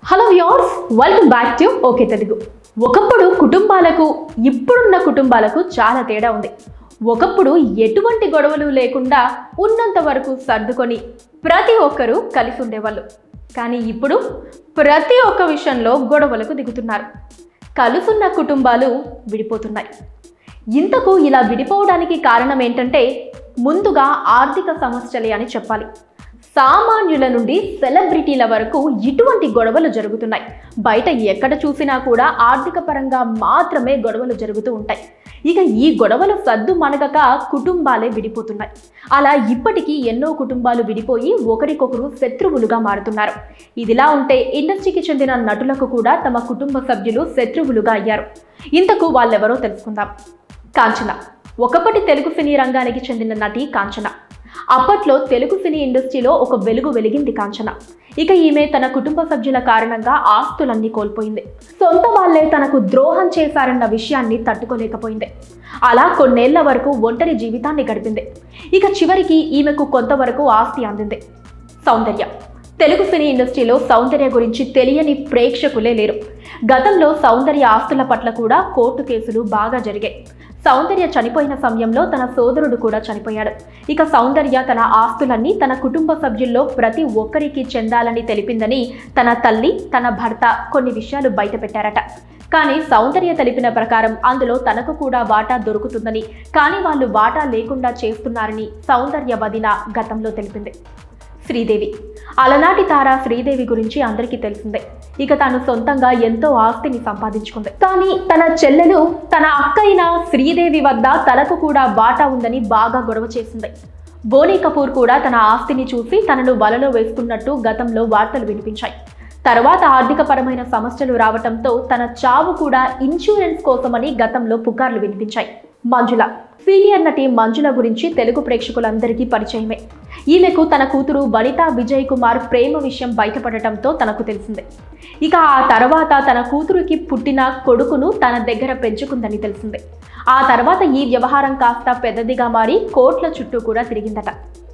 hello viewers welcome back to okay Telugu ఒకప్పుడు కుటుంబాలకు ఇప్పుడున్న కుటుంబాలకు చాలా తేడా ఉంది ఒకప్పుడు ఎటువంటి గొడవలు లేకుండా ఉన్నంత వరకు సర్దుకొని ప్రతి ఒక్కరూ కలిసి ఉండేవాళ్ళు కానీ ఇప్పుడు ప్రతి ఒక్క విషయంలో గొడవలకు దిగుతున్నారు కలుసున్న కుటుంబాలు విడిపోతున్నాయి ఇంతకు ఇలా విడిపోవడానికి కారణం ఏంటంటే ముందుగా ఆర్థిక సమస్యలే అని చెప్పాలి సామాన్యుల నుండి సెలబ్రిటీల వరకు ఇటువంటి గొడవలు జరుగుతున్నాయి బయట ఎక్కడ చూసినా కూడా ఆర్థిక పరంగా మాత్రమే గొడవలు జరుగుతూ ఉంటాయి ఇక ఈ గొడవల సద్దు మనగక కుటుంబాలే విడిపోతున్నాయి అలా ఇప్పటికీ ఎన్నో కుటుంబాలు విడిపోయి ఒకరికొకరు శత్రువులుగా మారుతున్నారు ఇదిలా ఉంటే ఇండస్ట్రీకి చెందిన నటులకు కూడా తమ కుటుంబ సభ్యులు శత్రువులుగా అయ్యారు ఇంతకు వాళ్ళెవరో తెలుసుకుందాం కాంచన ఒకప్పటి తెలుగు సినీ రంగానికి చెందిన నటి కాంచన అప్పట్లో తెలుగు సినీ ఇండస్ట్రీలో ఒక వెలుగు వెలిగింది కాంచన ఇక ఈమె తన కుటుంబ సభ్యుల కారణంగా ఆస్తులన్నీ కోల్పోయింది సొంత వాళ్ళే తనకు ద్రోహం చేశారన్న విషయాన్ని తట్టుకోలేకపోయింది అలా కొన్నేళ్ల వరకు ఒంటరి జీవితాన్ని గడిపింది ఇక చివరికి ఈమెకు కొంతవరకు ఆస్తి అందింది సౌందర్య తెలుగు సినీ ఇండస్ట్రీలో సౌందర్య గురించి తెలియని ప్రేక్షకులే లేరు గతంలో సౌందర్య ఆస్తుల పట్ల కూడా కోర్టు కేసులు బాగా జరిగాయి సౌందర్య చనిపోయిన సమయంలో తన సోదరుడు కూడా చనిపోయాడు ఇక సౌందర్య తన ఆస్తులన్నీ తన కుటుంబ సభ్యుల్లో ప్రతి ఒక్కరికి చెందాలని తెలిపిందని తన తల్లి తన భర్త కొన్ని విషయాలు బయటపెట్టారట కానీ సౌందర్య తెలిపిన ప్రకారం అందులో తనకు కూడా వాటా దొరుకుతుందని కానీ వాళ్ళు వాటా లేకుండా చేస్తున్నారని సౌందర్య వదిన గతంలో తెలిపింది శ్రీదేవి అలనాటి తార శ్రీదేవి గురించి అందరికీ తెలిసిందే ఇక తాను సొంతంగా ఎంతో ఆస్తిని సంపాదించుకుంది కానీ తన చెల్లెలు తన అక్క అయిన శ్రీదేవి వద్ద తనకు కూడా వాటా ఉందని బాగా గొడవ చేసింది బోనీ కపూర్ కూడా తన ఆస్తిని చూసి తనను వలలో వేసుకున్నట్టు గతంలో వార్తలు వినిపించాయి తర్వాత ఆర్థికపరమైన సమస్యలు రావటంతో తన చావు కూడా ఇన్సూరెన్స్ కోసమని గతంలో పుకార్లు వినిపించాయి మంజుల సీనియర్ నటి మంజుల గురించి తెలుగు ప్రేక్షకులందరికీ పరిచయమే ఈమెకు తన కూతురు వనితా విజయ్ కుమార్ ప్రేమ విషయం బయటపడటంతో తనకు తెలిసింది ఇక ఆ తర్వాత తన కూతురుకి పుట్టిన కొడుకును తన దగ్గర పెంచుకుందని తెలిసింది ఆ తర్వాత ఈ వ్యవహారం కాస్త పెద్దదిగా మారి కోట్ల చుట్టూ కూడా తిరిగిందట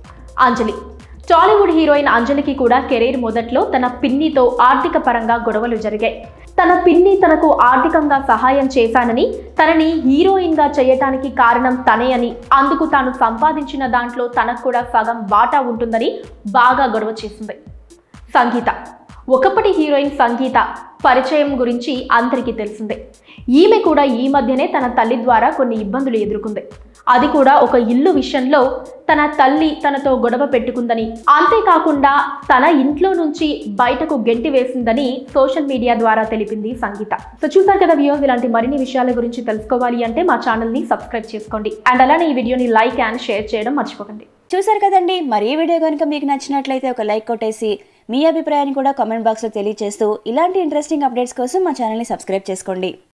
అంజలి టాలీవుడ్ హీరోయిన్ అంజలికి కూడా కెరీర్ మొదట్లో తన పిన్నితో ఆర్థిక పరంగా గొడవలు జరిగాయి తన పిన్ని తనకు ఆర్థికంగా సహాయం చేశానని తనని హీరోయిన్గా చేయటానికి కారణం తనే అని అందుకు తాను సంపాదించిన దాంట్లో తనకు కూడా సగం వాటా ఉంటుందని బాగా గొడవ చేసింది సంగీత ఒకప్పటి హీరోయిన్ సంగీత పరిచయం గురించి అందరికీ తెలిసిందే ఈమె కూడా ఈ మధ్యనే తన తల్లి ద్వారా కొన్ని ఇబ్బందులు ఎదుర్కొంది అది కూడా ఒక ఇల్లు విషయంలో తన తల్లి తనతో గొడవ పెట్టుకుందని అంతేకాకుండా తన ఇంట్లో నుంచి బయటకు గెంటి వేసిందని సోషల్ మీడియా ద్వారా తెలిపింది సంగీత సో చూసారు కదా వ్యూస్ ఇలాంటి మరిన్ని విషయాల గురించి తెలుసుకోవాలి అంటే మా ఛానల్ని సబ్స్క్రైబ్ చేసుకోండి అండ్ అలానే ఈ వీడియోని లైక్ అండ్ షేర్ చేయడం మర్చిపోకండి చూసారు కదండి మరి ఈ వీడియో కనుక మీకు నచ్చినట్లయితే ఒక లైక్ కొట్టేసి మీ అభిప్రాయాన్ని కూడా కామెంట్ బాక్స్లో తెలియజేస్తూ ఇలాంటి ఇంట్రెస్టింగ్ అప్డేట్స్ కోసం మా ఛానల్ని సబ్స్క్రైబ్ చేసుకోండి